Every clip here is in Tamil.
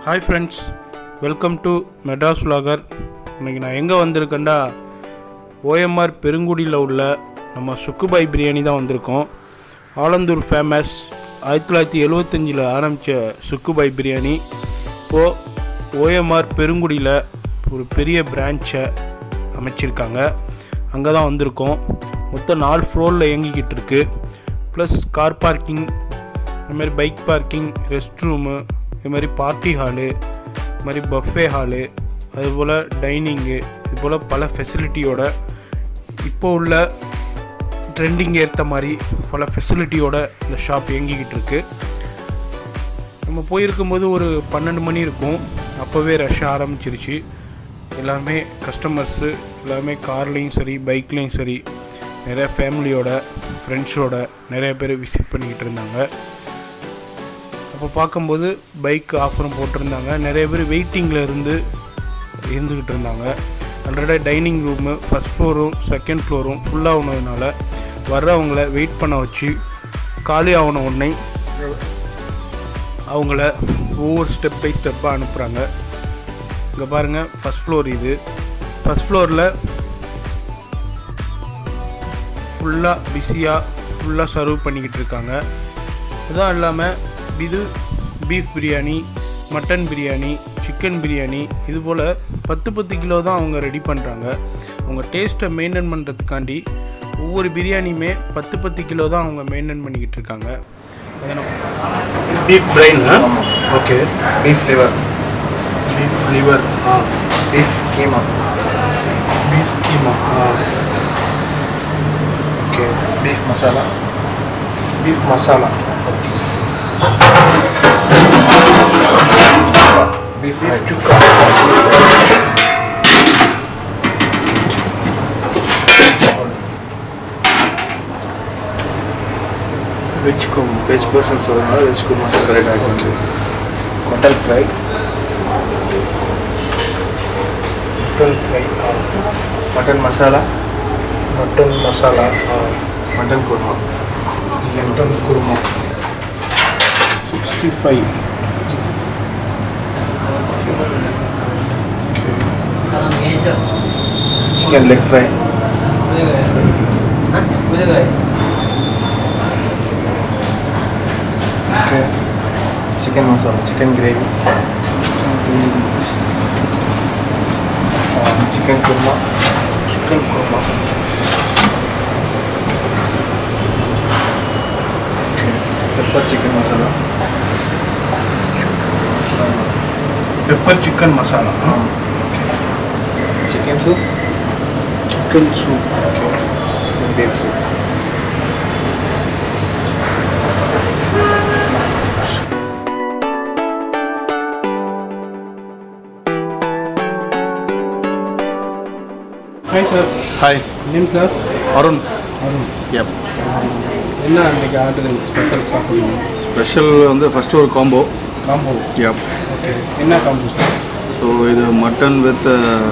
Hi friends welcome to Madras vlogger இன்னைக்கு நான் எங்கே வந்திருக்கேன்டா ஓஎம்ஆர் பெருங்குடியில் உள்ள நம்ம சுக்குபாய் பிரியாணி தான் வந்திருக்கோம் ஆலந்தூர் ஃபேமஸ் ஆயிரத்தி தொள்ளாயிரத்தி எழுவத்தஞ்சில் ஆரம்பித்த சுக்குபாய் பிரியாணி இப்போது ஓஎம்ஆர் பெருங்குடியில் ஒரு பெரிய பிரான்ச்சை அமைச்சிருக்காங்க அங்கே தான் வந்திருக்கோம் மொத்தம் நாலு ஃப்ளோரில் இயங்கிக்கிட்டு இருக்கு ப்ளஸ் கார் பார்க்கிங் இது மாதிரி பைக் பார்க்கிங் ரெஸ்ட் ரூமு இது மாதிரி பார்ட்டி ஹாலு இது மாதிரி பஃபே ஹாலு அதுபோல் டைனிங்கு இது போல் பல ஃபெசிலிட்டியோட இப்போ உள்ள ட்ரெண்டிங் ஏற்ற மாதிரி பல ஃபெசிலிட்டியோட இந்த ஷாப் இயங்கிக்கிட்டு இருக்கு நம்ம போயிருக்கும்போது ஒரு பன்னெண்டு மணி இருக்கும் அப்போவே ரஷ் ஆரம்பிச்சிருச்சு எல்லாருமே கஸ்டமர்ஸு எல்லாருமே கார்லேயும் சரி பைக்லேயும் சரி நிறைய ஃபேமிலியோட ஃப்ரெண்ட்ஸோட நிறைய பேர் விசிட் பண்ணிக்கிட்டு இருந்தாங்க அப்போ பார்க்கும்போது பைக் ஆஃபரும் போட்டிருந்தாங்க நிறைய பேர் வெயிட்டிங்கில் இருந்து இருந்துக்கிட்டு இருந்தாங்க ஆல்ரெடி டைனிங் ரூமு ஃபஸ்ட் ஃப்ளோரும் செகண்ட் ஃப்ளோரும் ஃபுல்லாக ஆனதுனால வர்றவங்கள வெயிட் பண்ண வச்சு காலி ஆகின உடனே அவங்கள ஒவ்வொரு ஸ்டெப் பை ஸ்டெப்பாக அனுப்புகிறாங்க இங்கே பாருங்கள் ஃபஸ்ட் ஃப்ளோர் இது ஃபஸ்ட் ஃப்ளோரில் ஃபுல்லாக பிஸியாக ஃபுல்லாக சர்வ் பண்ணிக்கிட்டு இருக்காங்க அதுவும் இல்லாமல் இது beef biryani mutton biryani chicken biryani இது போல் பத்து பத்து கிலோ தான் அவங்க ரெடி பண்ணுறாங்க அவங்க டேஸ்ட்டை மெயின்டைன் பண்ணுறதுக்காண்டி ஒவ்வொரு பிரியாணியுமே பத்து பத்து கிலோ தான் அவங்க மெயின்டைன் பண்ணிக்கிட்டு இருக்காங்க beef brain okay beef liver beef liver ஆ பீஃப் கீமா பீஃப் கீமா ஆ okay beef masala beef masala beef beef beef chukka veg கும் வெஜ் பர்சன் சொல்றதுனால வெஜ் குருமா செப்பரேட் ஆகி mutton fry mutton fry mutton masala mutton masala mutton kurma mutton kurma sixty five chicken leg fry okay chicken masala chicken gravy chicken kurma chicken kurma pepper chicken masala pepper chicken masala chicken soup chicken soup okay beef soup hi sir hi name sir Arun Arun எப் என்ன அன்றைக்கி ஆர்டர் ஸ்பெஷல் சாப்பிடணும் ஸ்பெஷல் வந்து ஃபஸ்ட்டு ஒரு காம்போ காம்போ எப் ஓகே என்ன காம்போ சார் ஸோ இது மட்டன் வித்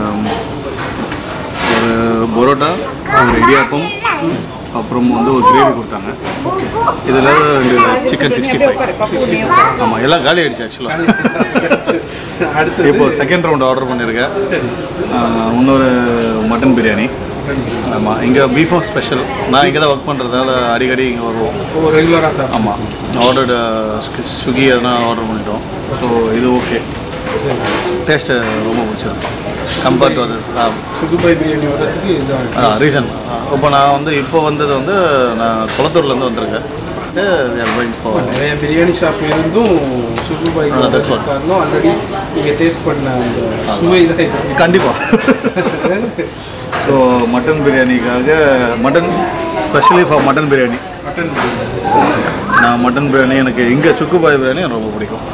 ஒரு பரோட்டா ஒரு இடியாப்பம் அப்புறம் வந்து ஒரு கிரேவி கொடுத்தாங்க இதில் ரெண்டு சிக்கன் சிக்ஸ்டி ஃபைவ் ஆமாம் எல்லாம் காலி ஆயிடுச்சு ஆக்சுவலாக அடுத்து இப்போ செகண்ட் ரவுண்ட் ஆர்டர் பண்ணியிருக்கேன் ஆஹ், இன்னொரு மட்டன் பிரியாணி ஆமாம் இங்கே பீஃபும் ஸ்பெஷல் நான் இங்கே தான் ஒர்க் பண்ணுறதால அடிக்கடி இங்கே வருவோம் ஒரு ரெகுலராக சார் ஆமாம் ஆர்டர்டு ஸ்விக்கி எதனா ஆர்டர் பண்ணிட்டோம் ஸோ இது ஓகே டேஸ்ட்டு ரொம்ப பிடிச்சிருக்கு கம்பேர்ட் டு அது சுகுபாய் பிரியாணி வர்றதுக்கு இதுதான் ரீசன் இப்போ நான் வந்து இப்போ வந்தது வந்து நான் குளத்தூர்லேருந்து வந்திருக்கேன் ஃபார் நிறைய பிரியாணி ஷாப் இருந்தும் சுகுபாய் Ah, that's what. காரணம் ஆல்ரெடி நீங்கள் டேஸ்ட் பண்ண அந்த சுவை தான் இது கண்டிப்பாக ஸோ மட்டன் பிரியாணிக்காக mutton specially for mutton biryani mutton நான் மட்டன் பிரியாணி எனக்கு இங்கே சுக்குபாய் பிரியாணி எனக்கு ரொம்ப பிடிக்கும்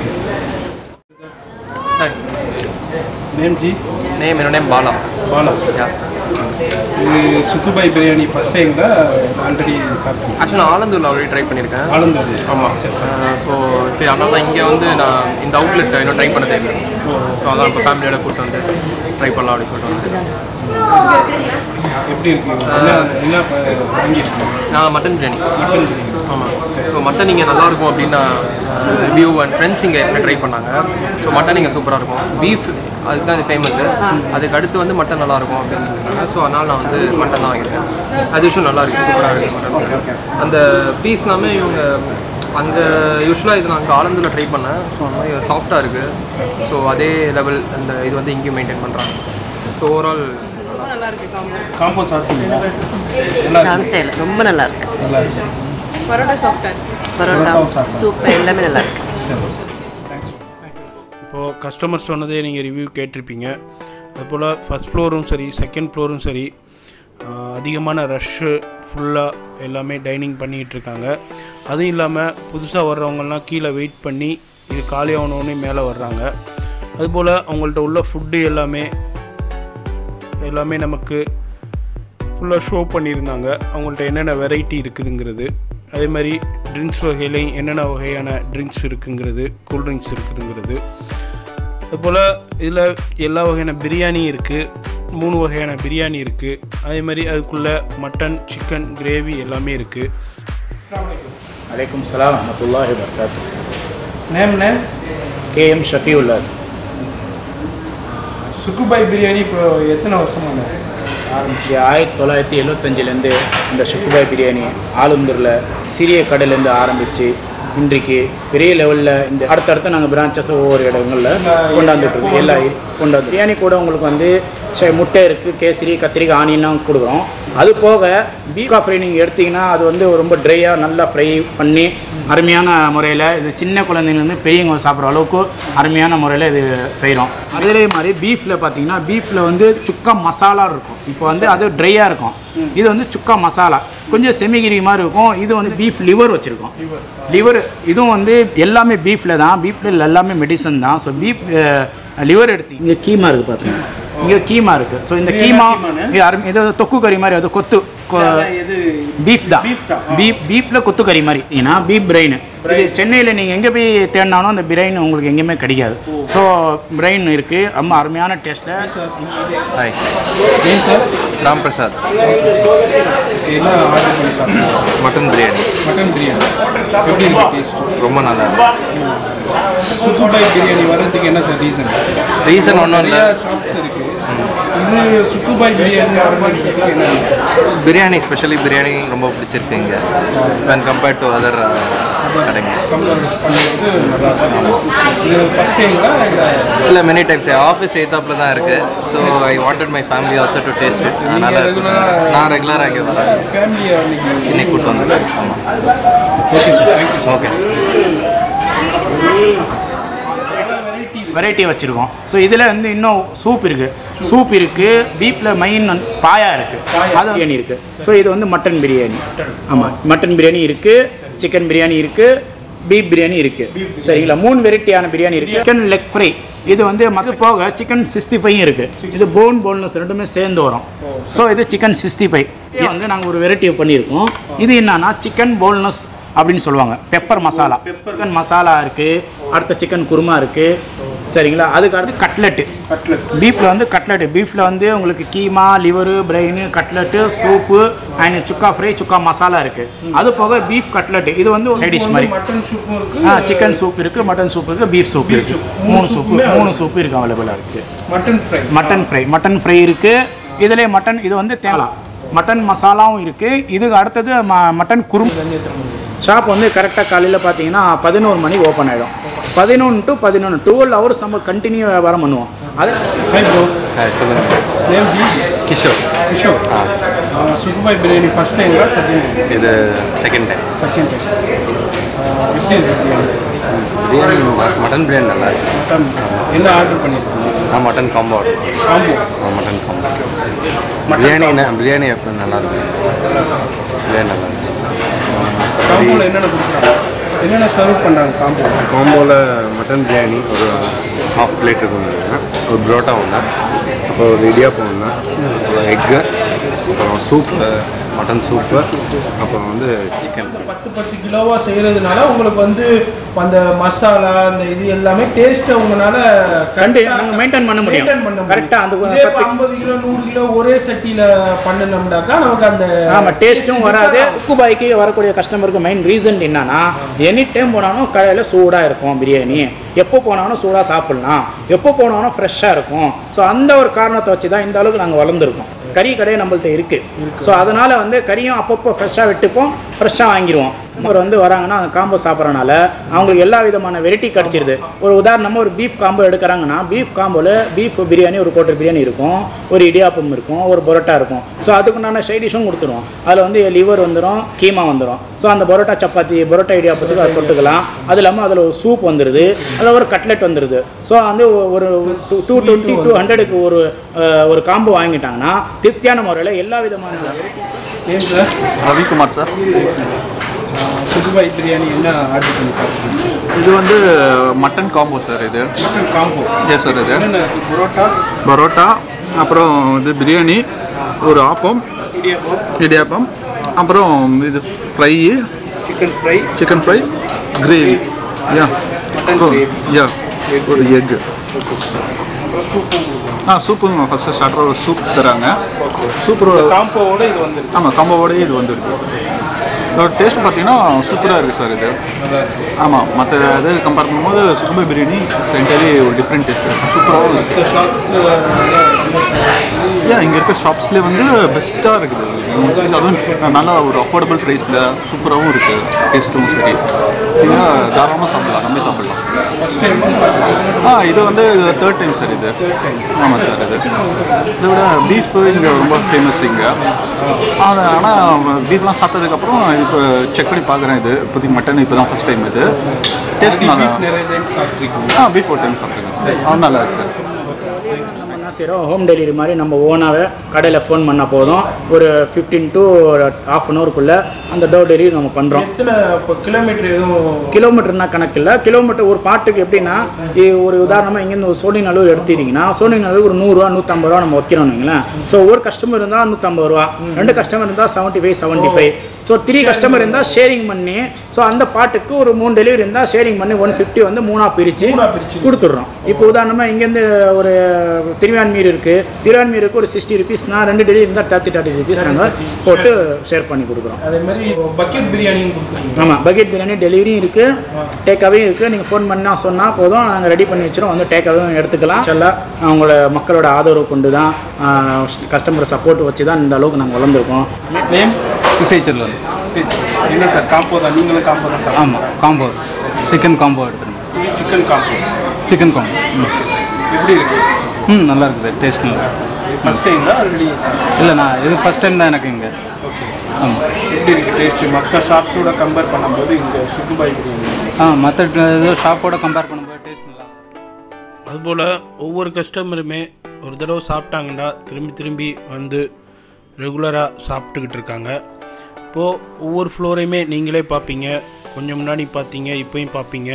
name ji Name, my name Bala. Bala Yeah. இது சுக்குபாய் பிரியாணி ஃபஸ்ட் டைம் தான் ஆல்ரெடி சாப்பிட்டேன் ஆக்சுவலாக நான் ஆலந்தூரில் ஆல்ரெடி ட்ரை பண்ணியிருக்கேன் ஆனந்தம் ஆமாம் ஸோ சரி அதனால தான் இங்கே வந்து நான் இந்த அவுட்லெட் இன்னும் ட்ரை பண்ண தேவை ஸோ அதான் இப்போ ஃபேமிலியோட கூப்பிட்டு வந்து ட்ரை பண்ணலாம் அப்படின்னு சொல்லிட்டு வந்து எப்படி இருக்கு என்ன என்ன ப- வாங்கியிருக்கீங்க நான் மட்டன் பிரியாணி மட்டன் பிரியாணி ஆமாம் ஸோ மட்டன் இங்கே நல்லாயிருக்கும் அப்படின்னு ரிவ்யூ அண்ட் ஃப்ரெண்ட்ஸ் இங்கே என்ன ட்ரை பண்ணாங்க ஸோ மட்டன் இங்கே சூப்பராக இருக்கும் பீஃப் அதுக்கு தான் இது ஃபேமஸ் அதுக்கு அடுத்து வந்து மட்டன் நல்லாயிருக்கும் அப்படின்னு சொன்னாங்க ஸோ அதனால் நான் வந்து மட்டன் தான் வாங்கியிருக்கேன் அது விஷயம் நல்லா இருக்கு சூப்பராக இருக்குது மட்டன் அந்த பீஸ்னாமே இவங்க அங்கே யூஸ்வலாக இது நான் அங்கே ஆலந்தில் ட்ரை பண்ணேன் ஸோ அந்த மாதிரி சாஃப்டாக இருக்குது ஸோ அதே லெவல் அந்த இது வந்து இங்கேயும் மெயின்டைன் பண்ணுறாங்க ஸோ ஓவரால் காம்போ சாப்பிட்டீங்களா சான்ஸே இல்லை ரொம்ப நல்லா இருக்கு நல்லா இருக்கு பரோட்டா பரோட்டாவும் சாப்பிட்டேன். சூப்பர் எல்லாமே நல்லா இருக்கு இப்போது கஸ்டமர் சொன்னதே நீங்கள் ரிவ்யூ கேட்டிருப்பீங்க அதுபோல் ஃபஸ்ட் ஃப்ளோரும் சரி செகண்ட் ஃப்ளோரும் சரி ஆஹ், அதிகமான ரஷ்ஷு ஃபுல்லாக எல்லாமே டைனிங் பண்ணிகிட்டு இருக்காங்க அதுவும் இல்லாமல் புதுசாக வர்றவங்கலாம் கீழே வெயிட் பண்ணி இது காலியாகணுன்னே மேலே வர்றாங்க அதுபோல் அவங்கள்ட்ட உள்ள ஃபுட்டு எல்லாமே எல்லாமே நமக்கு ஃபுல்லாக ஷோ பண்ணியிருந்தாங்க அவங்கள்ட்ட என்னென்ன வெரைட்டி இருக்குதுங்கிறது அதே மாதிரி ட்ரிங்க்ஸ் வகையிலையும் என்னென்ன வகையான ட்ரிங்க்ஸ் இருக்குங்கிறது கூல் ட்ரிங்க்ஸ் இருக்குதுங்கிறது அதுபோல் இதில் எல்லா வகையான பிரியாணி இருக்குது மூணு வகையான பிரியாணி இருக்குது அதே மாதிரி அதுக்குள்ளே மட்டன் சிக்கன் கிரேவி எல்லாமே இருக்குது عليكم السلام ورحمة الله وبركاته நேம்னே கே எம் ஷஃபியுல்லா சுக்குபாய் பிரியாணி இப்போ எத்தனை வருஷமான ஆரம்பிச்சு ஆயிரத்தி தொள்ளாயிரத்தி எழுபத்தஞ்சிலேருந்து இந்த சுக்குபாய் பிரியாணி ஆளுந்தூரில் சிறிய கடையிலேருந்து ஆரம்பித்து இன்றைக்கு பெரிய லெவலில் இந்த அடுத்தடுத்து நாங்கள் பிரான்ச்சஸ் ஒவ்வொரு இடங்களில் கொண்டாந்துட்டு இருக்கோம் எல்லா கொண்டாந்து பிரியாணி கூட உங்களுக்கு வந்து ச- முட்டை இருக்குது கேசரி கத்திரிக்காய் ஆனியன்லாம் கொடுக்குறோம் அது போக பீகா ஃப்ரை நீங்கள் எடுத்தீங்கன்னா அது வந்து ரொம்ப ட்ரையாக நல்லா ஃப்ரை பண்ணி அருமையான முறையில் இது சின்ன குழந்தைங்கலேருந்து பெரியவங்க சாப்பிட்ற அளவுக்கு அருமையான முறையில் இது செய்கிறோம் அதே மாதிரி பீஃபில் பார்த்தீங்கன்னா பீஃபில் வந்து சுக்கா மசாலா இருக்கும் இப்போ வந்து அது ட்ரையாக இருக்கும் இது வந்து சுக்கா மசாலா கொஞ்சம் செமிகிரி மாதிரி இருக்கும் இது வந்து பீஃப் லிவர் வச்சுருக்கோம் லிவர் இதுவும் வந்து எல்லாமே பீஃபில் தான் பீஃபில் எல்லாமே மெடிசன் தான் ஸோ பீஃப் லிவர் எடுத்து இங்கே கீமா இருக்குது பார்த்தீங்கன்னா இங்கே கீமா இருக்குது ஸோ இந்த கீமா இது அருமை இது வந்து தொக்கு கறி மாதிரி அது கொத்து பீஃப் தான் பீஃப் பீஃபில் கொத்து கறி மாதிரி ஏன்னா பீஃப் பிரெயின் இது சென்னையில் நீங்கள் எங்கே போய் தேடினாலும் அந்த பிரெயின் உங்களுக்கு எங்கேயுமே கிடைக்காது ஸோ பிரெயின் இருக்குது ரொம்ப அருமையான டேஸ்ட்டில் ஹாய் ராம் பிரசாத் என்ன ஆர்டர் பண்ணி சாப்பிட்டீங்க மட்டன் பிரியாணி மட்டன் பிரியாணி எப்படி இருக்கு டேஸ்ட் ரொம்ப நல்லா இருக்கு சுக்குபாய் பிரியாணி வர்றதுக்கு என்ன சார் ரீசன் ரீசன் ஒன்றும் இல்லை ஷாப்ஸ் இருக்குது இது சுக்குபாய் பிரியாணி ஆரம்பிக்கிறதுக்கு என்ன பிரியாணி ஸ்பெஷலி பிரியாணி ரொம்ப பிடிச்சிருக்கு இங்கே when compared டு அதர் கடைங்க கம்பேர் பண்ணும்போது நல்லா தான் இது ஃபஸ்ட் டைங்களா இல்லை இல்லை மெனி டைம்ஸ் ஆஃபீஸ் எய்த்தாப்பில் தான் இருக்குது so I wanted my family also to taste it அதனால் கூப்பிட்டு நான் ரெகுலராக இங்கே வரேன் ஃபேமிலியை அன்னைக்கு இன்னைக்கு கூப்பிட்டு வந்தேன் ஆமாம் okay sir thank you okay variety வச்சுருக்கோம் ஸோ இதில் வந்து இன்னும் சூப் இருக்குது சூப் இருக்குது பீஃபில் மெயின் வந்து பாயா இருக்குது அது பிரியாணி இருக்குது ஸோ இது வந்து மட்டன் பிரியாணி ஆமாம் மட்டன் பிரியாணி இருக்குது சிக்கன் பிரியாணி இருக்குது பீஃப் பிரியாணி இருக்குது சரிங்களா மூணு வெரைட்டியான பிரியாணி இருக்குது சிக்கன் லெக் ஃப்ரை இது வந்து மது போக சிக்கன் சிக்ஸ்டி ஃபைவ் இருக்குது இது போன் போன்லெஸ் ரெண்டுமே சேர்ந்து வரும் ஸோ இது சிக்கன் சிக்ஸ்டி ஃபைவ் இது வந்து நாங்கள் ஒரு வெரைட்டி பண்ணியிருக்கோம் இது என்னன்னா சிக்கன் போன்லெஸ் அப்படின்னு சொல்லுவாங்க பெப்பர் மசாலா சிக்கன் மசாலா இருக்குது அடுத்த சிக்கன் குருமா இருக்குது சரிங்களா அதுக்கு அடுத்து கட்லெட்டு பீஃபில் வந்து கட்லெட்டு பீஃபில் வந்து உங்களுக்கு keema liver brain cutlet soup and chukka fry chukka masala இருக்குது அது போக பீஃப் கட்லெட்டு இது வந்து சைட் டிஷ் மாதிரி மட்டன் சூப்பும் இருக்கு ஆ சிக்கன் சூப் இருக்குது மட்டன் சூப் இருக்குது பீஃப் சூப் இருக்குது மூணு சூப்பு மூணு சூப்பு இருக்குது அவைலபிளாக இருக்குது mutton fry mutton fry mutton fry இருக்குது இதிலே மட்டன் இது வந்து தேங்கலாம் மட்டன் மசாலாவும் இருக்குது இதுக்கு அடுத்தது ம மட்டன் குறும் ஷாப் வந்து கரெக்டாக காலையில் பார்த்தீங்கன்னா பதினோரு மணிக்கு ஓப்பன் ஆகிடும் பதினொன்று டு பதினொன்று டுவெல் ஹவர்ஸ் நம்ம கண்டினியூ வியாபாரம் பண்ணுவோம் அது ஹை ப்ரோ ஹாய் சொல்லுங்கள் நேம் பி கிஷோர் கிஷோர் ஆ சுகுபாய் பிரியாணி ஃபஸ்ட் டைங்களா செகண்ட் இது செகண்ட் டைம் செகண்ட் டைம் எப்படி இருக்கு பிரியாணி பிரியாணி ம- மட்டன் பிரியாணி நல்லா இருக்கு மட்டன் என்ன ஆர்டர் பண்ணியிருக்கீங்க நான் mutton combo combo mutton combo biryani என்ன பிரியாணி எப்படி நல்லா இருக்கு பிரியாணி நல்லா இருக்கு காம்போவில் என்னென்ன கொடுக்குறாங்க என்னென்ன சர்வ் பண்ணுறாங்க காம்போ காம்போவில் மட்டன் பிரியாணி ஒரு ஹாஃப் பிளேட் இருக்குங்க ஒரு புரோட்டா ஒன்று அப்புறம் ஒரு இடியாப்பம் ஒன்று அப்புறம் எக்கு அப்புறம் சூப்பு மட்டன் சூப்பு அப்புறம் வந்து சிக்கன் பத்து பத்து கிலோவாக செய்கிறதுனால உங்களுக்கு வந்து அந்த மசாலா அந்த இது எல்லாமே டேஸ்ட்டை உங்களால் கண்டு நாங்க maintain பண்ண முடியும். Correct ஆ அந்த இதே பத்து- ஐம்பது கிலோ நூறு கிலோ ஒரே சட்டியில் பண்ணினோம்னாக்கா நமக்கு அந்த ஆமா டேஸ்ட்டும் வராது குக்குபாய்க்கு வரக்கூடிய கஸ்டமருக்கு மெயின் ரீசன் என்னன்னா எனி டைம் போனாலும் கடையில் சூடாக இருக்கும் பிரியாணி எப்போ போனாலும் சூடாக சாப்பிடலாம் எப்போ போனாலும் ஃப்ரெஷ்ஷாக இருக்கும் ஸோ அந்த ஒரு காரணத்தை வச்சு தான் இந்த அளவுக்கு நாங்கள் வளர்ந்துருக்கோம் கறி கடையே நம்மள்ட்ட இருக்குது ஸோ அதனால் வந்து கறியும் அப்பப்போ ஃப்ரெஷ்ஷாக வெட்டுப்போம் ஃப்ரெஷ்ஷாக வாங்கிடுவோம் ஒரு வந்து வராங்கன்னா அந்த காம்போ சாப்பிட்றனால அவங்களுக்கு எல்லா விதமான வெரைட்டி கிடச்சிருது ஒரு உதாரணமாக ஒரு பீஃப் காம்போ எடுக்கிறாங்கன்னா பீஃப் காம்போவில் பீஃப் பிரியாணி ஒரு கோட்டர் பிரியாணி இருக்கும் ஒரு இடியாப்பம் இருக்கும் ஒரு பரோட்டா இருக்கும் ஸோ அதுக்குண்டான சைடிஷும் கொடுத்துருவோம் அதில் வந்து லிவர் வந்துடும் கீமா வந்துடும் ஸோ அந்த பரோட்டா சப்பாத்தி பரோட்டா இடியாப்பத்துக்கு அதை தொட்டுக்கலாம் அது இல்லாமல் அதில் ஒரு சூப் வந்துடுது அதில் ஒரு கட்லெட் வந்துடுது ஸோ வந்து ஒரு டூ டூ டுவெண்ட்டி டூ ஹண்ட்ரடுக்கு ஒரு அஹ், ஒரு காம்போ வாங்கிட்டாங்கன்னா திருப்தியான முறையில் எல்லா விதமான ஏன் சார் ரவிக்குமார் சார் சுகுபாய் பிரியாணி என்ன ஆர்டர் பண்ணி சாப்பிடுங்க இது வந்து மட்டன் காம்போ சார் இது மட்டன் காம்போ எஸ் சார் இது என்னென்ன இருக்கு? பரோட்டா பரோட்டா அப்புறம் இது பிரியாணி ஒரு ஆப்பம் இடியாப்பம் இடியாப்பம் அப்புறம் இது fry chicken fry chicken fry gravy yeah mutton gravy. Yeah ஒரு எக்கு ஆ சூப்பு ஃபஸ்ட்டு ஸ்டார்டர் ஒரு சூப் தராங்க சூப்பர் காம்போவோட இது வந்துருக்கு ஆமாம் கம்போவோடய இது வந்துருக்கு சார் இதோட டேஸ்ட் பார்த்தீங்கன்னா சூப்பராக இருக்குது சார் இது ஆமாம் மற்ற இது கம்பேர் பண்ணும்போது சுகும்பை பிரியாணி என்டையர்லி ஒரு டிஃப்ரெண்ட் டேஸ்ட் சூப்பராகவும் இருக்குது இந்த ஷாப்ஸ் ஏன் இங்கே இருக்க ஷாப்ஸ்லேயே வந்து பெஸ்ட்டாக இருக்குது அதுவும் நல்லா ஒரு அஃபோர்டபுள் ப்ரைஸில் சூப்பராகவும் இருக்குது டேஸ்ட்டும் சரி நீங்கள் தாராளமாக சாப்பிடலாம் நம்பி சாப்பிடலாம் ஃபஸ்ட் டைம் ஆ இது வந்து தேர்ட் டைம் சார் இது ஆமாம் சார் இது இதை விட பீஃப் இங்கே ரொம்ப ஃபேமஸ் இங்கே அது ஆனால் பீஃப்லாம் சாப்பிட்டதுக்கப்புறம் இப்போ செக் பண்ணி பார்க்குறேன் இது இப்போதைக்கு மட்டன் இப்போ தான் ஃபஸ்ட் டைம் இது டேஸ்ட் நல்லா நிறைய டைம் சாப்பிட்ருக்கீங்க ஆ பீஃப் ஒரு டைம் சாப்பிட்டுருக்கேன் அது நல்லா இருக்கு சார் நம்ம என்ன செய்கிறோம் ஹோம் டெலிவரி மாதிரி நம்ம ஓனாகவே கடையில் ஃபோன் பண்ணால் போதும் ஒரு ஃபிஃப்டீன் டு ஹாஃப் அன் ஹவருக்குள்ளே அந்த டோர் டெலிவரி நம்ம பண்ணுறோம் எத்தனை இப்போ கிலோமீட்டர் எதுவும் கிலோமீட்டர்னா கணக்கு இல்லை கிலோமீட்டர் ஒரு பாட்டுக்கு எப்படின்னா இ- ஒரு உதாரணமாக இங்கேருந்து ஒரு சோனி நல்லூர் எடுத்துட்டீங்கன்னா சோனி நல்லூர் ஒரு நூறுரூவா நூற்றம்பது ரூபா நம்ம வைக்கிறோம் வைங்களேன் ஸோ ஒரு கஸ்டமர் இருந்தால் நூற்றம்பது ரூபா ரெண்டு கஸ்டமர் இருந்தால் seventy five seventy five so three customer இருந்தால் ஷேரிங் பண்ணி ஸோ அந்த பாட்டுக்கு ஒரு மூணு டெலிவரி இருந்தால் ஷேரிங் பண்ணி ஒன் ஃபிஃப்டி வந்து மூணாக பிரித்து மூணா பிரிச்சு. கொடுத்துட்றோம் இப்போ உதாரணமாக இங்கேருந்து ஒரு திருவான்மீர் இருக்குது திருவான்மீருக்கு ஒரு சிக்ஸ்டி ருபீஸ்னா ரெண்டு டெலிவரி இருந்தால் தேர்ட்டி தேர்ட்டி ருபீஸ் நாங்கள் போட்டு ஷேர் பண்ணி கொடுக்குறோம் அதே மாதிரி பக்கெட் பிரியாணியும் கொடுக்குறீங்க ஆமாம் பக்கெட் பிரியாணி டெலிவரியும் இருக்குது டேக்காவையும் இருக்குது நீங்கள் ஃபோன் பண்ணால் சொன்னால் போதும் நாங்கள் ரெடி பண்ணி வச்சிரும் வந்து டேக்காவையும் எடுத்துக்கலாம் எல்லாம் அவங்களோட மக்களோட ஆதரவு கொண்டு தான் கஸ்டமர் சப்போர்ட் வச்சு தான் இந்த அளவுக்கு நாங்கள் வளர்ந்துருக்கோம் நேம் விசைச்செல்வன் சரி என்ன சார் காம்போ தான் நீங்களும் காம்போ தான் சார் ஆமாம் காம்போ சிக்கன் காம்போ எடுத்துருங்க சிக்கன் காம்போ சிக்கன் காம்போ ம் எப்படி இருக்கு ம் நல்லா இருக்குது டேஸ்ட் நல்லா ஃபர்ஸ்ட் டைங்களா ஆல்ரெடி இல்லை நான் இது ஃபஸ்ட் டைம் தான் எனக்கு இங்கே ஆமாம் எப்படி இருக்கு டேஸ்ட் மற்ற ஷாப்ஸோட கம்பேர் பண்ணும்போது இந்த சுக்குபாய் பிரியாணி ஆ மற்ற இது ஷாப்போட கம்பேர் பண்ணும்போது டேஸ்ட் நல்லா இருக்கு. அதுபோல் ஒவ்வொரு கஸ்டமருமே ஒரு தடவை சாப்பிட்டாங்கன்னா திரும்பி திரும்பி வந்து ரெகுலராக சாப்பிட்டுக்கிட்டு இருக்காங்க இப்போது ஒவ்வொரு ஃப்ளோரையுமே நீங்களே பார்ப்பீங்க கொஞ்சம் முன்னாடி பார்த்தீங்க இப்போயும் பார்ப்பீங்க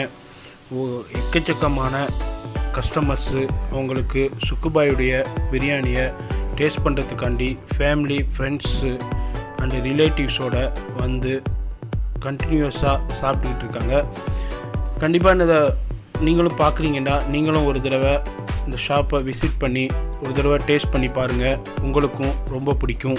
ஓ- எக்கச்சக்கமான கஸ்டமர்ஸு அவங்களுக்கு சுக்குபாயுடைய பிரியாணியை டேஸ்ட் பண்ணுறதுக்காண்டி ஃபேமிலி ஃப்ரெண்ட்ஸு அண்டு ரிலேட்டிவ்ஸோட வந்து கண்டினியூஸாக சாப்பிட்டுக்கிட்டு இருக்காங்க கண்டிப்பாக இதை நீங்களும் பார்க்குறீங்கன்னா நீங்களும் ஒரு தடவை இந்த ஷாப்பை விசிட் பண்ணி ஒரு தடவை டேஸ்ட் பண்ணி பாருங்கள் உங்களுக்கும் ரொம்ப பிடிக்கும்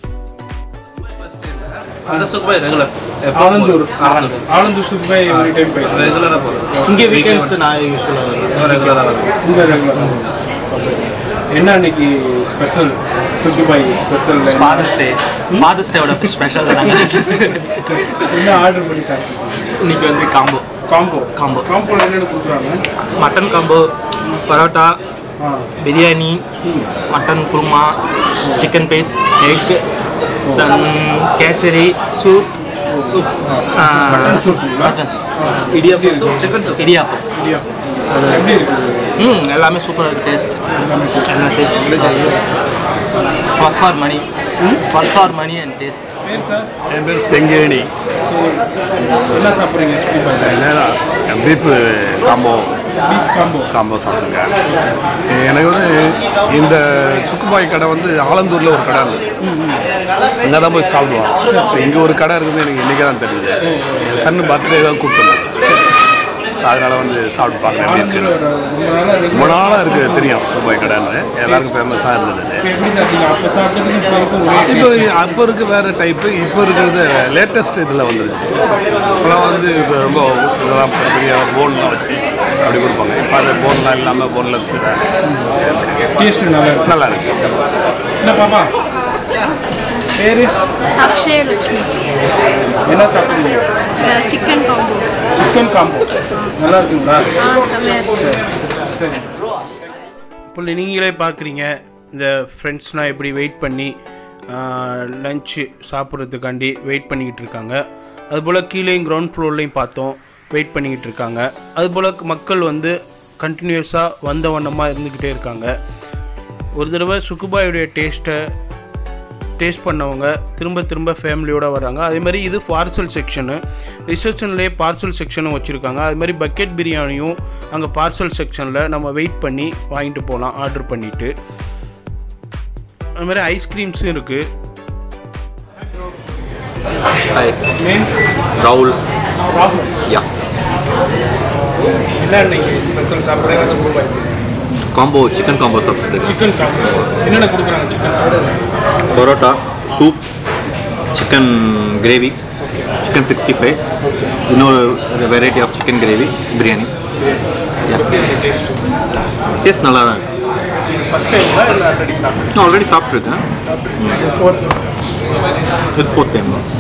அந்த Sukkubhai regular Anandur Anandur Sukkubhai every time போயிடும் ரெகுலராக போகிறோம் இங்கே வீக்கெண்ட்ஸ் நான் யூஸ்வலாக ரெகுலராக இந்த ரெகுலர் என்ன அன்னைக்கு special Sukkubhai special father's day father's டேவோட ஸ்பெஷல் என்ன ஆர்டர் பண்ணி சாப்பிட்டீங்க இன்னைக்கு வந்து காம்போ காம்போ காம்போ காம்போவில் என்னென்ன கொடுக்குறாங்க மட்டன் காம்போ பரோட்டா ஆ biryani mutton kurma chicken piece egg kesari soup soup mutton சூப்புங்களா? Mutton soup idiyappam chicken soup idiyappam idiyappam எப்படி இருக்குது ம் எல்லாமே சூப்பராக இருக்குது டேஸ்ட் எல்லா taste work for money work for money and taste பேர் சார் என் பேர் செங்கேணி என்ன சாப்பிட்றீங்க சுக்குபாய் என்னன்னா பீஃப் காம்போ காம்போ காம்போ சாப்பிட்ருக்கேன் எனக்கு வந்து இந்த சுக்குபாய் கடை வந்து ஆலந்தூரில் ஒரு கடை இருந்தது அங்கே தான் போய் சாப்பிடுவோம் இப்போ இங்கே ஒரு கடை இருக்குது எனக்கு இன்றைக்கி தான் தெரியுது என் சன்னு பர்த்டே தான் கூப்பிட்டு ஸோ அதனால் வந்து சாப்பிட்டு பார்க்குறேன் எப்படி இருக்குன்னு ரொம்ப நாளாக இருக்குது தெரியும் சுக்குபாய் கடைன்னு எல்லாருக்கும் ஃபேமஸாக இருந்தது இப்போ அப்போ இருக்க வேறு டைப்பு இப்போ இருக்கிறது லேட்டஸ்ட் இதில் வந்துருச்சு இப்போலாம் வந்து இப்போ ரொம்ப இதெல்லாம் பெரிய போன்லாம் வச்சு அப்படி கொடுப்பாங்க இப்போ அது போன்லாம் இல்லாமல் போன்லெஸ் டேஸ்ட் நல்லா இருக்கு நல்லா இருக்கு என்ன பாப்பா பேரு அக்ஷய லட்சுமி என்ன சாப்பிடுறீங்க சிக்கன் காம்போ சிக்கன் காம்போ நல்லா இருக்குங்களா ஆ செம்மையாக இருக்கு சரி இப்போ நீங்களே பார்க்குறீங்க இந்த ஃப்ரெண்ட்ஸ்னால் எப்படி வெயிட் பண்ணி லஞ்சு சாப்பிட்றதுக்காண்டி வெயிட் பண்ணிக்கிட்டு இருக்காங்க அதுபோல் கீழேயும் கிரவுண்ட் ஃப்ளோர்லேயும் பார்த்தோம் வெயிட் பண்ணிக்கிட்டு இருக்காங்க அதுபோல் மக்கள் வந்து கண்டினியூஸாக வந்த வண்ணமாக இருந்துக்கிட்டே இருக்காங்க ஒரு தடவை சுக்குபாயுடைய டேஸ்ட்டை டேஸ்ட் பண்ணவங்க திரும்ப திரும்ப ஃபேமிலியோடு வராங்க அதே மாதிரி இது பார்சல் செக்ஷனு ரிசப்ஷன்லேயே பார்சல் செக்ஷனும் வச்சுருக்காங்க அது மாதிரி பக்கெட் பிரியாணியும் அங்கே பார்சல் செக்ஷனில் நம்ம வெயிட் பண்ணி வாங்கிட்டு போகலாம் ஆர்டர் பண்ணிவிட்டு அது மாதிரி ஐஸ்கிரீம்ஸும் இருக்குது ஹாய் மெயின் ராகுல் ப்ராப்ளம் யா என்ன இன்னைக்கு ஸ்பெஷல் சாப்பிட்றீங்க சூப்பர் பாய் காம்போ சிக்கன் காம்போ சாப்பிட்டு சிக்கன் காம்போ என்னென்ன கொடுக்குறாங்க chicken parotta soup chicken gravy chicken sixty five இன்னொரு variety of chicken gravy biryani taste நல்லா தான் இருக்கு ஃபஸ்ட் டைம்ல இல்லை ஆல்ரெடி சாப்பிட்டு நான் ஆல்ரெடி சாப்பிட்ருக்கேன் ஃபோர்த் இது ஃபோர்த் டைம் தான்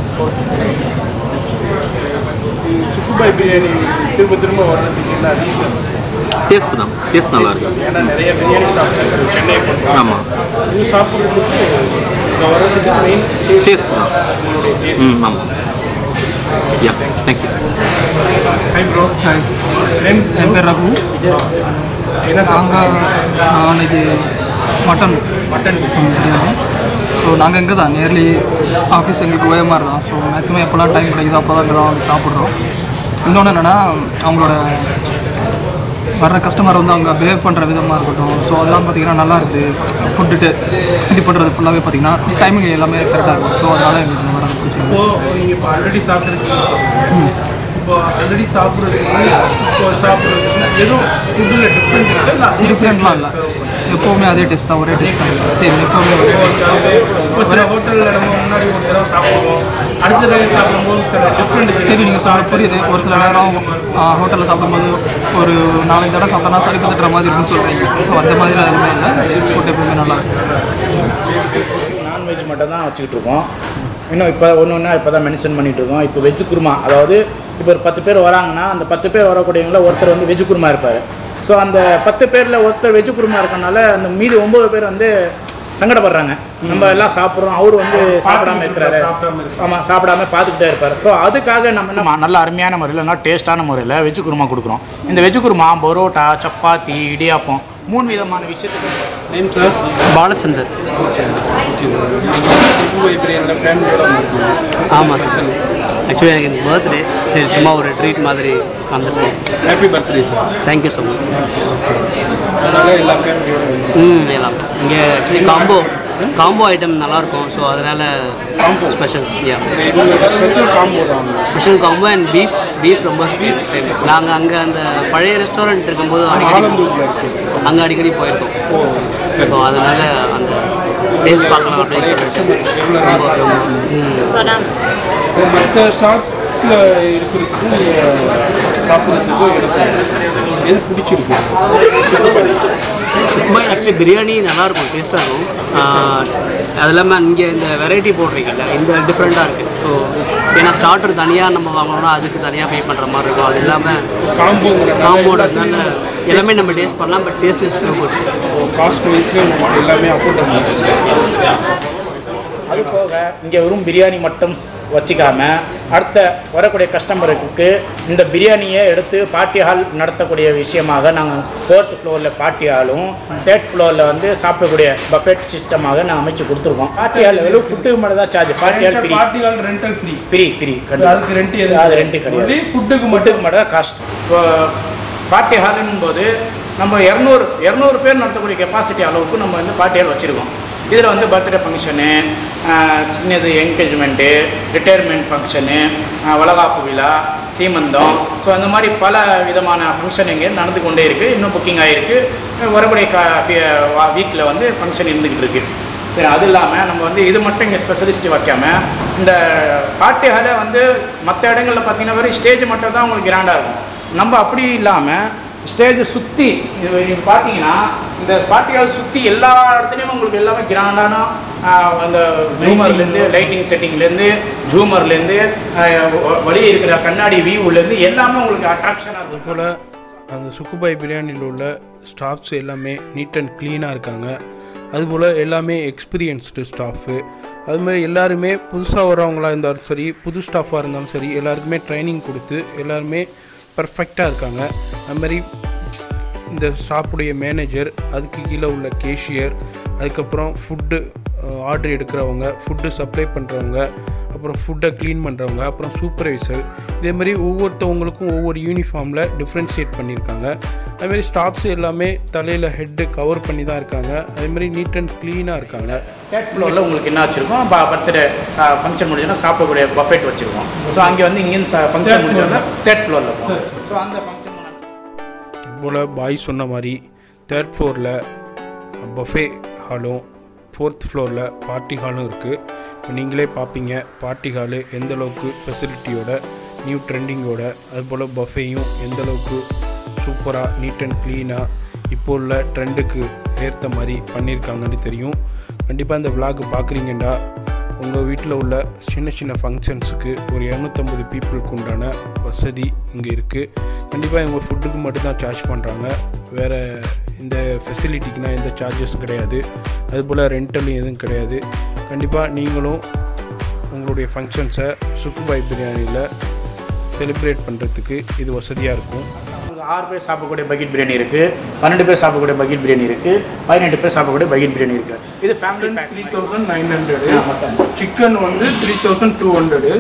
சுக்குபாய் பிரியாணி திரும்ப திரும்ப வர்றதுக்கு என்ன ரீசன் டேஸ்ட் தான் டேஸ்ட் நல்லா இருக்கு ஏன்னா நிறைய பிரியாணி ஷாப்ஸ் சென்னை போகிறோம் ஆமாம் இது சாப்பிட்றதுக்கு இங்கே வர்றதுக்கு மெயின் டேஸ்ட் தான் உங்களுடைய டேஸ்ட் ம் ஆமாம் yeah thank you hi bro hi name என் பேர் ரகு என்ன நாங்கள் நான் அன்னைக்கு மட்டன் மட்டன் பிரியாணி ஸோ நாங்கள் இங்கே தான் நியர்லி ஆஃபீஸ் எங்களுக்கு ஓயமார் தான் ஸோ மேக்ஸிமம் எப்போல்லாம் டைம் கிடைக்குதோ அப்போ தான் இங்கே தான் வந்து சாப்பிட்றோம் இன்னொன்று என்னென்னா அவங்களோட வர்ற கஸ்டமர் வந்து அவங்க பிஹேவ் பண்ணுற விதமாக இருக்கட்டும் ஸோ அதெல்லாம் பார்த்தீங்கன்னா நல்லா இருக்குது ஃபுட்டு இது பண்ணுறது ஃபுல்லாகவே பார்த்தீங்கன்னா டைமிங் எல்லாமே கரெக்டாக இருக்கும் ஸோ அதனால் எங்களுக்கு இந்த மாதிரி பிடிச்சிருக்கு இப்போ நீங்கள் இப்போ ஆல்ரெடி சாப்பிட்ருக்கீங்க இப்போ ஆல்ரெடி சாப்பிட்றதுக்கு இப்போ சாப்பிட்றதுக்கு எதுவும் ஃபுட்டில் டிஃப்ரெண்ட் இருக்குது இல்லை டிஃப்ரெண்ட்லாம் இல்லை எப்போவுமே அதே டேஸ்ட் தான் ஒரே டேஸ்ட் தான் சேம் எப்போவுமே ஒரே டேஸ்ட் இப்போ சில ஹோட்டலில் நம்ம முன்னாடி ஒரு தடவை சாப்பிடுவோம் அடுத்த தடவை சாப்பிடும்போது சில டிஃப்ரெண்ட் தெரியும் நீங்கள் சொல்ல புரியுது ஒரு சில நேரம் ஹோட்டலில் சாப்பிடும்போது ஒரு நாலஞ்சு தடவை சாப்பிட்டோன்னா சளிப்பு தட்டுற மாதிரி இருக்குன்னு சொல்கிறீங்க ஸோ அந்த மாதிரிலாம் எதுவுமே இல்லை ஃபுட் எப்பவுமே நல்லா இருக்கும் நான்வெஜ் மட்டும் தான் வச்சுக்கிட்டு இருக்கோம் இன்னும் இப்போ ஒன்று ஒன்றா இப்போ தான் மென்ஷன் பண்ணிகிட்டு இருக்கோம் இப்போ வெஜ் குருமா அதாவது இப்போ ஒரு பத்து பேர் வராங்கன்னா அந்த பத்து பேர் வரக்கூடியவங்கள ஒருத்தர் வந்து வெஜ் குருமா இருப்பார் ஸோ அந்த பத்து பேரில் ஒருத்தர் வெஜ் குருமா இருக்கனால அந்த மீதி ஒம்பது பேர் வந்து சங்கடப்படுறாங்க நம்ம எல்லாம் சாப்பிட்றோம் அவர் வந்து சாப்பிடாம இருக்கிறாரு ஆமாம் சாப்பிடாம பார்த்துக்கிட்டே இருப்பார் ஸோ அதுக்காக நம்ம என்ன நல்ல அருமையான முறையில் நல்லா டேஸ்ட்டான முறையில் வெஜ் குருமா கொடுக்குறோம் இந்த வெஜ் குருமா பரோட்டா சப்பாத்தி இடியாப்பம் மூணு விதமான விஷயத்துக்கு நேம் சார் பாலச்சந்தர் சுக்குபாய் பிரியாணியில் ஃபேமிலியோட வந்திருக்கோம் ஆமாம் சார் ஆக்சுவலி எனக்கு எனக்கு பர்த்டே சரி சும்மா ஒரு ட்ரீட் மாதிரி வந்துட்டோம் happy birthday sir thank you so much அதனால் எல்லா ஃபேமிலியோட ம் எல்லாம் இங்கே ஆக்சுவலி காம்போ காம்போ ஐட்டம் நல்லாயிருக்கும் ஸோ அதனால் ஸ்பெஷல் யா ஸ்பெஷல் காம்போ தான் special combo and beef beef ரொம்ப ஃபேமஸ் நாங்கள் அங்கே அந்த பழைய ரெஸ்டாரண்ட் இருக்கும்போது அடிக்கடி ஆலந்தூரில் இருக்குது அங்கே அடிக்கடி போயிருக்கோம் ஸோ அதனால் அந்த டேஸ்ட் பார்க்கலாம் அப்படின்னு சொல்லிட்டு ரொம்ப ரொம்ப ம் இப்போ மற்ற ஷாப்பில் இருக்கிறதுக்கும் சாப்பிட்றதுக்கும் எனக்கு எது பிடிச்சிருக்கு சுக்குமாய் ஆக்சுவலி பிரியாணி நல்லாயிருக்கும் டேஸ்ட்டாக இருக்கும் ஆஹ் அது இல்லாமல் இங்கே இந்த வெரைட்டி போடுறீங்கல்ல இந்த டிஃப்ரெண்ட்டாக இருக்குது ஸோ ஏன்னா ஸ்டார்டர் தனியாக நம்ம வாங்கணும்னா அதுக்கு தனியாக பே பண்ணுற மாதிரி இருக்கும் அது இல்லாமல் காம்போங்கிற காம்போடுறதுனால எல்லாமே நம்ம டேஸ்ட் பண்ணலாம் but taste is too good cost வைஸ்லேயும் உங்களுக்கு எல்லாமே அஃபோர்டபுள் அது போக இங்கே வெறும் பிரியாணி மட்டும் ஸ்- வச்சுக்காம அடுத்த வரக்கூடிய கஸ்டமருக்கு இந்த பிரியாணியை எடுத்து பார்ட்டி ஹால் நடத்தக்கூடிய விஷயமாக நாங்கள் ஃபோர்த் ஃப்ளோரில் பார்ட்டி ஹாலும் தேர்ட் ஃப்ளோரில் வந்து சாப்பிடக்கூடிய பஃபெட் சிஸ்டமாக நான் அமைச்சு கொடுத்துருக்கோம் பார்ட்டி ஹால் வெறும் ஃபுட்டுக்கு மட்டும் தான் charge party hall free party hall rental free free free அதுக்கு ரெண்ட் எது அது ரெண்டு கிடையாது ஃபுட்டுக்கு மட்டும் ஃபுட்டுக்கு மட்டும் தான் காஸ்ட் இப்போ பார்ட்டி ஹாலுன்னும் போது நம்ம இரநூறு இரநூறு பேர் நடத்தக்கூடிய கெப்பாசிட்டி அளவுக்கு நம்ம வந்து பார்ட்டி ஹால் வச்சுருக்கோம் இதில் வந்து பர்த்டே ஃபங்க்ஷனு சின்னது என்கேஜ்மெண்ட்டு ரிட்டையர்மெண்ட் ஃபங்க்ஷனு வளகாப்பு விழா சீமந்தம் ஸோ அந்த மாதிரி பல விதமான ஃபங்க்ஷன் இங்கே நடந்து கொண்டே இருக்குது இன்னும் புக்கிங் ஆகிருக்கு வரக்கூடிய கா வீக்கில் வந்து ஃபங்க்ஷன் இருந்துக்கிட்டு இருக்குது சரி அது இல்லாமல் நம்ம வந்து இது மட்டும் இங்கே ஸ்பெஷலிஸ்ட் வைக்காம இந்த பார்ட்டி ஹாலை வந்து மற்ற இடங்களில் பார்த்தீங்கன்னா வெறும் ஸ்டேஜ் மட்டும் தான் உங்களுக்கு கிராண்டாக இருக்கும் நம்ம அப்படி இல்லாமல் ஸ்டேஜை சுற்றி இது நீங்கள் பார்த்தீங்கன்னா இந்த பார்ட்டி ஹால் சுற்றி எல்லா இடத்துலையும் உங்களுக்கு எல்லாமே கிராண்டான அந்த ஜூமர்லேருந்து லைட்டிங் செட்டிங்லேருந்து ஜூமர்லேருந்து வழி இருக்கிற கண்ணாடி வியூலேருந்து எல்லாமே உங்களுக்கு அட்ராக்ஷனாக இருக்கும் போல் அந்த சுக்குபாய் பிரியாணியில் உள்ள ஸ்டாஃப்ஸ் எல்லாமே நீட் அண்ட் க்ளீனாக இருக்காங்க அதுபோல் எல்லாமே எக்ஸ்பீரியன்ஸ்டு ஸ்டாஃபு அதுமாதிரி எல்லாருமே புதுசாக வரவங்களா இருந்தாலும் சரி புது ஸ்டாஃபாக இருந்தாலும் சரி எல்லாருக்குமே ட்ரைனிங் கொடுத்து எல்லாருமே பர்ஃபெக்டாக இருக்காங்க அதுமாதிரி இந்த ஷாப்புடைய மேனேஜர் அதுக்கு கீழே உள்ள கேஷியர் அதுக்கப்புறம் ஃபுட்டு ஆர்டர் எடுக்கிறவங்க ஃபுட்டு சப்ளை பண்ணுறவங்க அப்புறம் ஃபுட்டை க்ளீன் பண்ணுறவங்க அப்புறம் சூப்பர்வைசர் இதே மாதிரி ஒவ்வொருத்தவங்களுக்கும் ஒவ்வொரு யூனிஃபார்மில் டிஃப்ரென்ஷியேட் பண்ணியிருக்காங்க அதுமாரி ஸ்டாஃப்ஸ் எல்லாமே தலையில் ஹெட்டு கவர் பண்ணி தான் இருக்காங்க அதேமாதிரி நீட் அண்ட் க்ளீனாக இருக்காங்க தேர்ட் ஃப்ளோரில் உங்களுக்கு என்ன வச்சுருக்கோம் பர்த்டே ஃபங்க்ஷன் முடிஞ்சோன்னா சாப்பிடக்கூடிய பஃபெட் வச்சுருக்கோம் ஸோ அங்கே வந்து இங்கேருந்து ஃபங்க்ஷன் முடிஞ்சோன்னா தேர்ட் ஃப்ளோரில் ஸோ அந்த ஃபங்க்ஷன் போல் பாய் சொன்ன மாதிரி தேர்ட் ஃப்ளோரில் பஃபே ஹாலும் ஃபோர்த் ஃப்ளோரில் பார்ட்டி ஹாலும் இருக்குது இப்போ நீங்களே பார்ப்பீங்க பார்ட்டி ஹாலு எந்த அளவுக்கு ஃபெசிலிட்டியோட நியூ ட்ரெண்டிங்கோட அதுபோல் பஃபேயும் எந்த அளவுக்கு சூப்பராக நீட் அண்ட் க்ளீனாக இப்போ உள்ள ட்ரெண்டுக்கு ஏற்ற மாதிரி பண்ணியிருக்காங்கன்னு தெரியும் கண்டிப்பாக இந்த விளாக் பார்க்குறீங்கன்னா உங்கள் வீட்டில் உள்ள சின்ன சின்ன ஃபங்க்ஷன்ஸுக்கு ஒரு இரநூத்தம்பது பீப்புளுக்கு உண்டான வசதி இங்கே இருக்குது கண்டிப்பாக இவங்க ஃபுட்டுக்கு மட்டும்தான் சார்ஜ் பண்ணுறாங்க வேறு இந்த ஃபெசிலிட்டிக்குனால் எந்த சார்ஜஸும் கிடையாது அதுபோல் ரெண்டலும் எதுவும் கிடையாது கண்டிப்பாக நீங்களும் உங்களுடைய ஃபங்க்ஷன்ஸை சுக்குபாய் பிரியாணியில் செலிப்ரேட் பண்ணுறதுக்கு இது வசதியாக இருக்கும் உங்களுக்கு ஆறு பேர் சாப்பிடக்கூடிய பக்கெட் பிரியாணி இருக்குது பன்னெண்டு பேர் சாப்பிடக்கூடிய பக்கெட் பிரியாணி இருக்குது பதினெட்டு பேர் சாப்பிடக்கூடிய பக்கெட் பிரியாணி இருக்குது இது family pack three thousand nine hundred chicken வந்து three thousand two hundred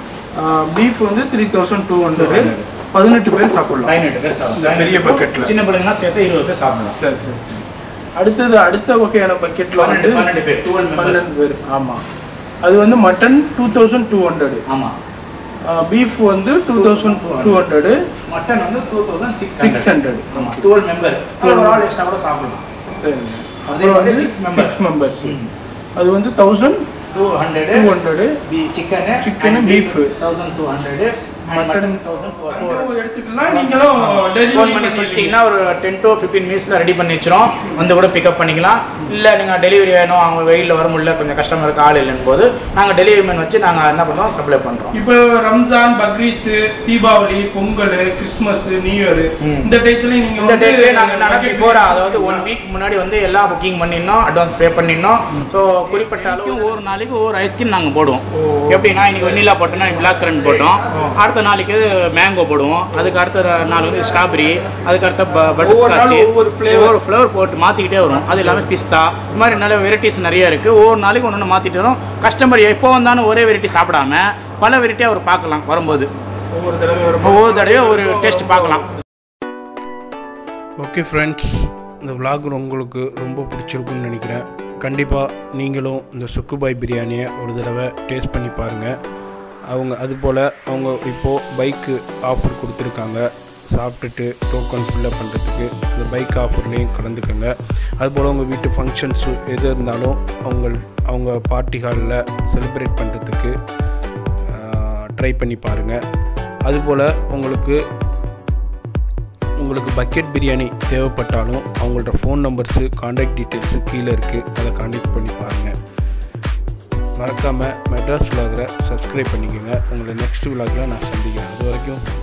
beef வந்து த்ரீ தௌசண்ட் டூ ஹண்ட்ரடு பதினெட்டு பேர் சாப்பிடலாம் பதினெட்டு பேர் சாப்பிடலாம் இந்த பெரிய பக்கெட்டில் சின்ன பிள்ளைங்கலாம் சேர்த்து இருபது பேர் சாப்பிடலாம் சரி சரி அடுத்தது அடுத்த வகையான பக்கெட்டில் வந்து பன்னெண்டு பன்னெண்டு பேர் டுவெல் மெம்பர்ஸ் பன்னெண்டு பேர் ஆமாம் அது வந்து mutton two thousand two hundred ஆமாம் பீஃப் வந்து two thousand two hundred mutton வந்து two thousand six six hundred ஆமாம் டுவெல் மெம்பர் ஒரு ஆள் எக்ஸ்ட்ரா கூட சாப்பிடலாம் சரி அதே மாதிரி சிக்ஸ் மெம்பர் சிக்ஸ் மெம்பர்ஸ் அது வந்து thousand two hundred two hundred chicken Chicken, beef. Thousand two hundred mutton thousand four hundred எடுத்துக்கலாம் நீங்களும் ஃபோன் பண்ணி சொல்லிட்டீங்கன்னா ஒரு டென் டு ஃபிஃப்டீன் மினிட்ஸில் ரெடி பண்ணி வச்சிரும் வந்து கூட பிக்கப் பண்ணிக்கலாம் இல்லை நீங்கள் டெலிவரி வேணும் அவங்க வெயிலில் வர முடியல கொஞ்சம் கஸ்டமருக்கு ஆள் இல்லைன்னு போது நாங்கள் டெலிவரி மேன் வச்சு நாங்கள் என்ன பண்ணுறோம் சப்ளை பண்ணுறோம் இப்போ Ramzan Bakrid Deepavali Pongal Christmas new year இந்த டயத்துல நீங்க இந்த டேட்லேயே நாங்கள் என்ன பிஃபோர் அதாவது ஒன் வீக் முன்னாடி வந்து எல்லா புக்கிங் பண்ணிடணும் அட்வான்ஸ் பே பண்ணிடணும் ஸோ குறிப்பிட்ட அளவுக்கு ஒவ்வொரு நாளைக்கு ஒவ்வொரு ஐஸ்கிரீம் நாங்கள் போடுவோம் எப்படின்னா இன்னைக்கு வெண்ணிலா போட்டோம்னா பிளாக் கரண்ட் போட்டோம் அடுத்த நாளைக்கு மேங்கோ போடுவோம் அதுக்கு அடுத்த நாள் வந்து ஸ்ட்ராபெரி அதுக்கு அடுத்த பட்டர் ஒவ்வொரு ஸ்காட்ச் நாளும் ஒவ்வொரு ஒவ்வொரு ஃப்ளேவர் போட்டு மாற்றிக்கிட்டே வரும் அது இல்லாமல் பிஸ்தா இந்த மாதிரி நல்ல வெரைட்டிஸ் நிறைய இருக்குது ஒவ்வொரு நாளைக்கு ஒன்று ஒன்று மாற்றிட்டு வரும் கஸ்டமர் எப்போ வந்தாலும் ஒரே வெரைட்டி சாப்பிடாம பல வெரைட்டியாக அவர் பார்க்கலாம் வரும்போது ஒவ்வொரு தடவை ஒவ்வொரு தடவையும் ஒரு டேஸ்ட் பார்க்கலாம் ஓகே ஃப்ரெண்ட்ஸ் இந்த vlog உங்களுக்கு ரொம்ப பிடிச்சிருக்குன்னு நினைக்கிறேன் கண்டிப்பாக நீங்களும் இந்த சுக்குபாய் பிரியாணியை ஒரு தடவை டேஸ்ட் பண்ணி பாருங்கள் அவங்க அதுபோல் அவங்க இப்போது பைக்கு ஆஃபர் கொடுத்துருக்காங்க சாப்பிட்டுட்டு டோக்கன் ஃபில்லப் பண்ணுறதுக்கு இந்த பைக் ஆஃபர்லேயும் கலந்துக்கோங்க அதுபோல் உங்கள் வீட்டு ஃபங்க்ஷன்ஸு எது இருந்தாலும் அவங்க அவங்க பார்ட்டி ஹாலில் செலிப்ரேட் பண்ணுறதுக்கு ட்ரை பண்ணி பாருங்கள் அதுபோல் உங்களுக்கு உங்களுக்கு பக்கெட் பிரியாணி தேவைப்பட்டாலும் அவங்களோட ஃபோன் நம்பர்ஸு காண்டாக்ட் டீட்டெயில்ஸு கீழே இருக்குது அதை காண்டாக்ட் பண்ணி பாருங்கள் மறக்காமல் மெட்ராஸ் விலாகரை சப்ஸ்கிரைப் பண்ணிக்கோங்க உங்களை நெக்ஸ்ட் விலாகில் நான் சந்திக்கிறேன் அது வரைக்கும்